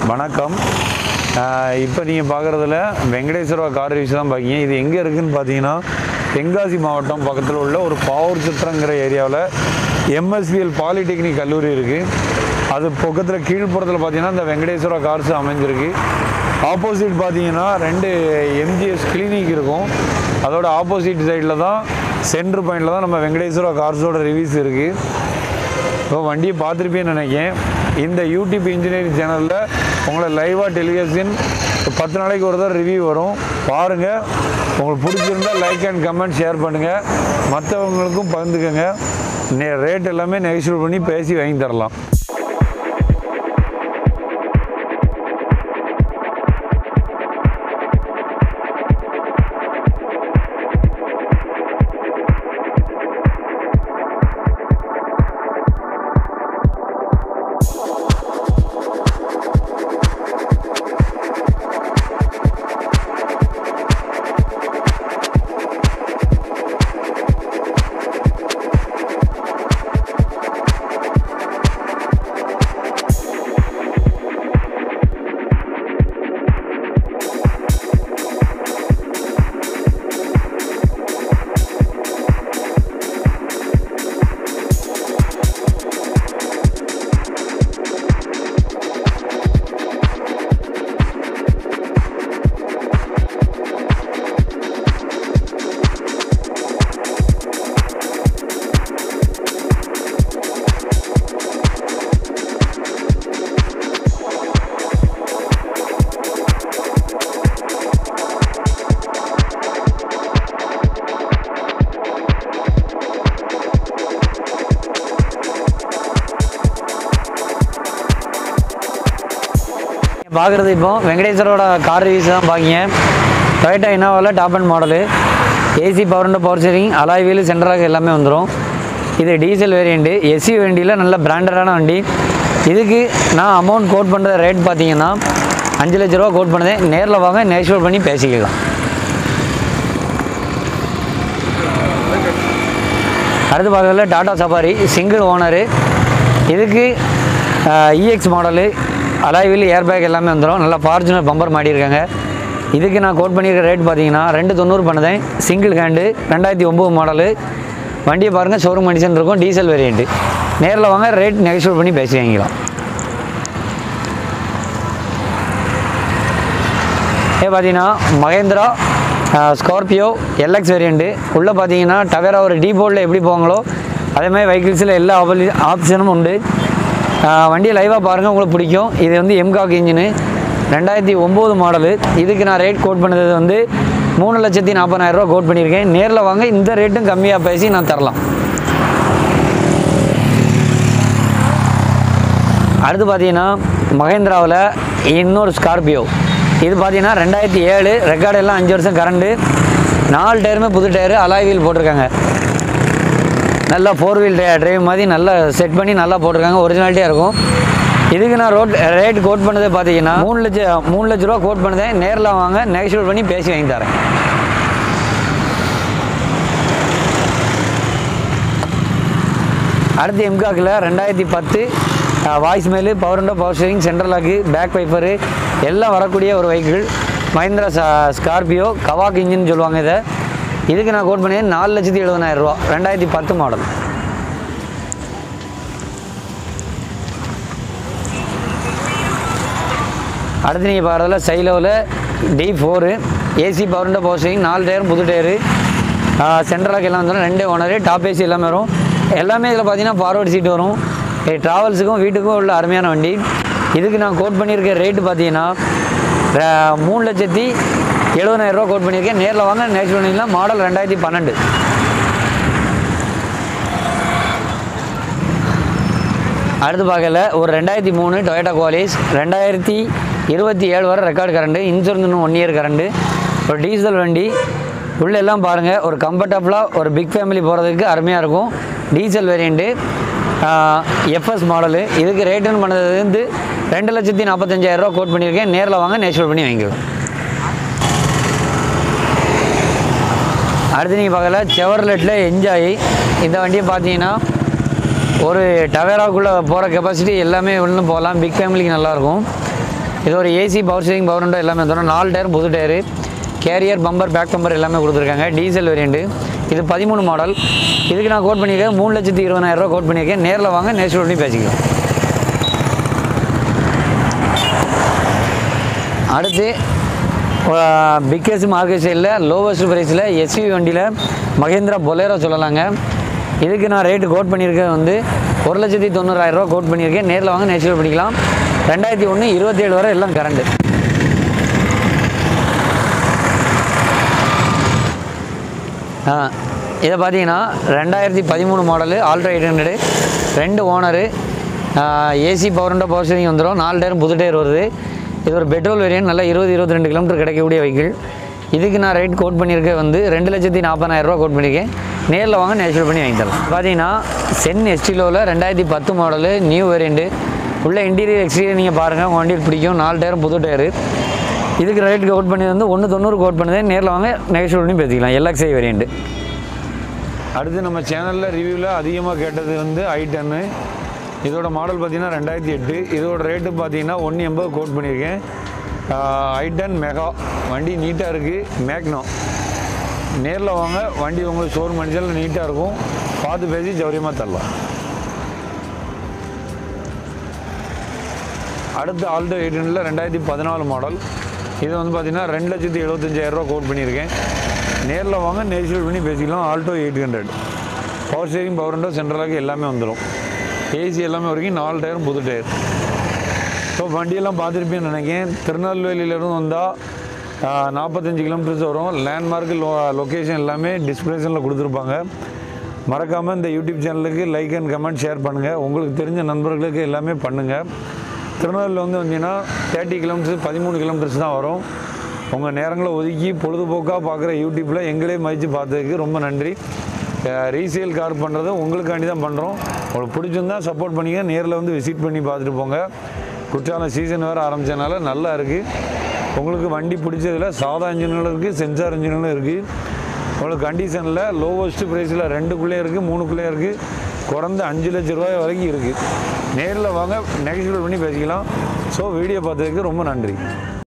வணக்கம் இப்போ நீங்கள் பார்க்குறதுல வெங்கடேஸ்வரா கார் ரிவ்யூஸ் தான் பார்க்கீங்க இது எங்கே இருக்குதுன்னு பார்த்தீங்கன்னா தென்காசி மாவட்டம் பக்கத்தில் உள்ள ஒரு பாவூர் சித்திரங்கிற ஏரியாவில் எம்எஸ்பிஎல் பாலிடெக்னிக் கல்லூரி இருக்குது அது பக்கத்தில் கீழ்ப்புறத்தில் பார்த்தீங்கன்னா இந்த வெங்கடேஸ்வரா கார்ஸ் அமைஞ்சிருக்கு ஆப்போசிட் பார்த்தீங்கன்னா ரெண்டு எம்ஜிஎஸ் கிளினிக் இருக்கும் அதோட ஆப்போசிட் சைடில் தான் சென்டர் பாயிண்டில் தான் நம்ம வெங்கடேஸ்வரா கார்ஸோட ரிவ்யூஸ் இருக்குது இப்போ வண்டியை பார்த்துருப்பேன்னு நினைக்கிறேன் இந்த யூடியூப் இன்ஜினியரிங் சேனலில் உங்களை லைவாக டெலிவிஷன் பத்து நாளைக்கு ஒரு தடவை ரிவ்யூ வரும் பாருங்கள் உங்களுக்கு பிடிச்சிருந்தா லைக் அண்ட் கமெண்ட் ஷேர் பண்ணுங்கள் மற்றவங்களுக்கும் பகிர்ந்துக்கங்க நே ரேட் எல்லாமே நெகோஷியேட் பண்ணி பேசி வாங்கி தரலாம் பார்க்குறது இப்போ வெங்கடேஸ்வரோட கார் ரிவ்யூஸ் தான் பார்க்கிங்க டொயேட்டா இனோவாவில் top and model AC power and power steering alloy wheel central lock எல்லாமே வந்துடும் இது டீசல் வேரியண்ட்டு எஸ்சி வண்டியில் நல்ல பிராண்டடான வண்டி இதுக்கு நான் அமௌண்ட் கோட் பண்ணுற ரேட் பார்த்தீங்கன்னா அஞ்சு லட்ச ரூபா கோட் பண்ணுதேன் நேரில் வாங்க நேச்சுரல் பண்ணி பேசிக்கலாம் அடுத்து பார்க்கறதுல டாடா சஃபாரி சிங்கிள் ஓனரு இதுக்கு இஎக்ஸ் மாடலு அலாய்வில் ஏர்பேக் எல்லாமே வந்துடும் நல்லா ஃபார்ச்சுனர் பம்பர் மாட்டியிருக்காங்க இதுக்கு நான் கோட் பண்ணியிருக்க ரேட் பார்த்தீங்கன்னா ரெண்டு தொண்ணூறு பண்ணுதேன் சிங்கிள் ஹேண்டு ரெண்டாயிரத்தி ஒம்பது மாடலு வண்டியை பாருங்கள் ஷோரூம் கண்டிஷன் இருக்கும் டீசல் வேரியண்ட்டு நேரில் வாங்க ரேட் நெகோஷியேட் பண்ணி பேசி வாங்கிக்கலாம் இதே பார்த்தீங்கன்னா மகேந்திரா ஸ்கார்பியோ எல்எக்ஸ் வேரியண்ட்டு உள்ளே பார்த்தீங்கன்னா டவேரா ஒரு டீபோர்டில் எப்படி போவாங்களோ அதே மாதிரி வெஹிக்கிள்ஸில் எல்லா ஆபலி ஆப்ஷனும் உண்டு ஆஹ் வண்டியை லைவாக பாருங்கள் உங்களுக்கு பிடிக்கும் இது வந்து எம்காக் இன்ஜினு ரெண்டாயிரத்தி ஒம்பது மாடலு இதுக்கு நான் ரேட் கோட் பண்ணது வந்து மூணு லட்சத்தி நாற்பதாயிரரூவா கோட் பண்ணியிருக்கேன் நேரில் வாங்க இந்த ரேட்டும் கம்மியாக பேசி நான் தரலாம் அடுத்து பார்த்தீங்கன்னா மகேந்திராவில் இன்னொரு ஸ்கார்பியோ இது பார்த்தீங்கன்னா ரெண்டாயிரத்தி ஏழு ரெக்கார்டு எல்லாம் அஞ்சு வருஷம் கரண்டு நாலு டயருமே புது டயரு அலாய் வீல் போட்டிருக்காங்க நல்லா ஃபோர் வீல் டிரைவ் மாதிரி நல்லா செட் பண்ணி நல்லா போட்டிருக்காங்க ஒரிஜினாலிட்டியாக இருக்கும் இதுக்கு நான் ரோட் ரேட் கோட் பண்ணதே பார்த்தீங்கன்னா மூணு லட்சம் மூணு லட்ச ரூபா கோட் பண்ணதேன் நேரில் வாங்க நெகோஷியேட் பண்ணி பேசி வாங்கி தரேன் அடுத்து எம்காக்கில் ரெண்டாயிரத்தி பத்து வாய்ஸ் மேலு power window power steering central lock back wiper எல்லாம் வரக்கூடிய ஒரு வெஹிக்கிள் மஹிந்திரா சா ஸ்கார்பியோ கவாக் இன்ஜின் சொல்லுவாங்க இதை இதுக்கு நான் கோட் பண்ணி நாலு லட்சத்தி எழுபதாயிரம் ரூபா ரெண்டாயிரத்தி பத்து மாடல் அடுத்து நீங்கள் பார்க்குறதுல சைலோவில் D four AC power window power steering நாலு டயரும் புது டயரு சென்ட்ரலாக எல்லாம் வந்துடும் ரெண்டே ஓனரு டாப் ஏசி எல்லாமே வரும் எல்லாமே இதில் பார்த்தீங்கன்னா ஃபார்வர்ட் சீட் வரும் ட்ராவல்ஸுக்கும் வீட்டுக்கும் உள்ள அருமையான வண்டி இதுக்கு நான் கோட் பண்ணியிருக்க ரேட்டு பார்த்தீங்கன்னா ர- மூணு லட்சத்தி எழுபதாயிரம் ரூபா கோட் பண்ணியிருக்கேன் நேரில் வாங்க நேச்சுரல் பண்ணிக்கலாம் மாடல் ரெண்டாயிரத்தி பன்னெண்டு அடுத்து பார்க்கல ஒரு ரெண்டாயிரத்தி மூணு டொயோட்டா குவாலிஸ் ரெண்டாயிரத்தி இருபத்தி ஏழு வரை ரெக்கார்டு கரண்டு இன்சூரன்ஸ் இன்னும் ஒன் இயர் கரண்டு ஒரு டீசல் வண்டி உள்ள எல்லாம் பாருங்கள் ஒரு கம்ஃபர்டபுளாக ஒரு பிக் ஃபேமிலி போகிறதுக்கு அருமையாக இருக்கும் டீசல் வேரியண்ட்டு எஃப்எஸ் மாடலு இதுக்கு ரேட்டுன்னு பண்ணது வந்து ரெண்டு லட்சத்தி நாற்பத்தஞ்சாயிரம் ரூபா கோட் பண்ணியிருக்கேன் நேரில் வாங்க நேச்சுரல் பண்ணி வாங்கிக்கலாம் அடுத்து நீங்கள் பார்க்கல செவர்லெட்டில் என்ஜாய் இந்த வண்டியை பார்த்தீங்கன்னா ஒரு டவேராக்குள்ளே போகிற கெப்பாசிட்டி எல்லாமே ஒன்றும் போகலாம் பிக் ஃபேமிலிக்கு நல்லாயிருக்கும் இது ஒரு AC power steering power window எல்லாமே வந்துடும் நாலு டயர் புது tyre carrier bumper back bumper எல்லாமே கொடுத்துருக்காங்க டீசல் வேரியண்ட்டு இது பதிமூணு மாடல் இதுக்கு நான் கோட் பண்ணியிருக்கேன் மூணு லட்சத்தி இருபதாயிரம் ரூபா கோட் பண்ணியிருக்கேன் நேரில் வாங்க நேச்சுரல் பண்ணி பேசிக்கலாம் அடுத்து பிக்கஸ்ட் மார்க்கெட் சைடில் லோவஸ்ட் ப்ரைஸில் எஸ்யூவி வண்டியில் மகேந்திரா பொலேரோ சொல்லலாங்க இதுக்கு நான் ரேட்டு கோட் பண்ணியிருக்கேன் வந்து ஒரு லட்சத்தி தொண்ணூறாயிரம் ரூபா கோட் பண்ணியிருக்கேன் நேரில் வாங்க நேச்சுரல் பண்ணிக்கலாம் ரெண்டாயிரத்தி ஒன்று இருபத்தேழு வரை எல்லாம் கரண்டு ஆ இதை பார்த்தீங்கன்னா ரெண்டாயிரத்தி பதிமூணு மாடலு ஆல்ட்ரா எயிட் ஹண்ட்ரடு ரெண்டு owner AC power window power steering வந்துடும் நாலு டயர் புது டயர் வருது இது ஒரு பெட்ரோல் வேரியன்ட் நல்லா இருபது இருபத்தி ரெண்டு கிலோமீட்டர் கிடைக்கக்கூடிய வெஹிக்கிள் இதுக்கு நான் ரேட் கோட் பண்ணியிருக்கேன் வந்து ரெண்டு லட்சத்தி நாற்பதாயிரம் ரூபா கோட் பண்ணியிருக்கேன் நேரில் வாங்க நேச்சுரல் பண்ணி வாங்கி தரலாம் பார்த்தீங்கன்னா சென் எஸ்டிலோவில் ரெண்டாயிரத்தி பத்து மாடலு நியூ வேரியண்ட்டு உள்ள இன்டீரியர் எக்ஸ்டீரியர் நீங்கள் பாருங்கள் உங்கள் வண்டியில் பிடிக்கும் நாலு டயரும் புது டயரு இதுக்கு ரேட் கோட் பண்ணி வந்து ஒன்று தொண்ணூறு கோட் பண்ணுது நேரில் வாங்க நெகோஷியல் பண்ணி பேசிக்கலாம் எல்எக்ஸ்ஐ வேரியண்ட்டு அடுத்து நம்ம சேனலில் ரிவ்யூவில் அதிகமாக கேட்டது வந்து ஐ டென்னு இதோட மாடல் பார்த்தீங்கன்னா ரெண்டாயிரத்தி எட்டு இதோட ரேட்டு பார்த்தீங்கன்னா ஒன்று எண்பது கோட் பண்ணியிருக்கேன் ஐ டென் மெகா வண்டி நீட்டாக இருக்குது மேக்னோ நேரில் வாங்க வண்டி உங்களுக்கு ஷோரூம் மனுஷனில் நீட்டாக இருக்கும் பார்த்து பேசி சௌரியமாக தரலாம் அடுத்து ஆல்டோ எயிட்டீனில் ரெண்டாயிரத்தி பதினாலு மாடல் இது வந்து பார்த்தீங்கன்னா ரெண்டு லட்சத்தி எழுபத்தஞ்சாயிரம் ரூபா கோட் பண்ணியிருக்கேன் நேரில் வாங்க நேச்சுரல் பண்ணி பேசிக்கலாம் Alto eight hundred power steering power window central lock எல்லாமே வந்துடும் ஏசி எல்லாமே வரைக்கும் நாலு டயரும் புது டயர் ஸோ வண்டியெல்லாம் பார்த்துருப்பேன்னு நினைக்கிறேன் திருநெல்வேலியிலேருந்து வந்தால் நாற்பத்தஞ்சு கிலோமீட்டர்ஸ் வரும் லேண்ட்மார்க் லோ லொக்கேஷன் எல்லாமே டிஸ்கிரிப்ஷனில் கொடுத்துருப்பாங்க மறக்காமல் இந்த யூடியூப் சேனலுக்கு லைக் அண்ட் கமெண்ட் ஷேர் பண்ணுங்கள் உங்களுக்கு தெரிஞ்ச நண்பர்களுக்கு எல்லாமே பண்ணுங்கள் திருநெல்வேலியில் வந்து வந்தீங்கன்னா தேர்ட்டி கிலோமீட்டர்ஸ் பதிமூணு கிலோமீட்டர்ஸ் தான் வரும் உங்கள் நேரங்களை ஒதுக்கி பொழுதுபோக்காக பார்க்குற யூடியூப்பில் எங்களே மதித்து பார்த்ததுக்கு ரொம்ப நன்றி ரீசேல் கார் பண்ணுறது உங்களுக்காண்டி தான் பண்ணுறோம் உங்களுக்கு பிடிச்சிருந்தா சப்போர்ட் பண்ணிங்க நேரில் வந்து விசிட் பண்ணி பார்த்துட்டு போங்க குற்றாலம் சீசன் வேறு ஆரம்பித்தனால நல்லா இருக்குது உங்களுக்கு வண்டி பிடிச்சதுல சாதா இன்ஜின்களும் இருக்குது சென்சார் இன்ஜின்களும் இருக்குது உங்களுக்கு கண்டிஷனில் லோவஸ்ட் ப்ரைஸில் ரெண்டுக்குள்ளே இருக்குது மூணுக்குள்ளே இருக்குது குறைந்த அஞ்சு லட்ச ரூபாய் வரைக்கும் இருக்குது நேரில் வாங்க நெகட்டிவ் பண்ணி பேசிக்கலாம் ஸோ வீடியோ பார்த்ததுக்கு ரொம்ப நன்றி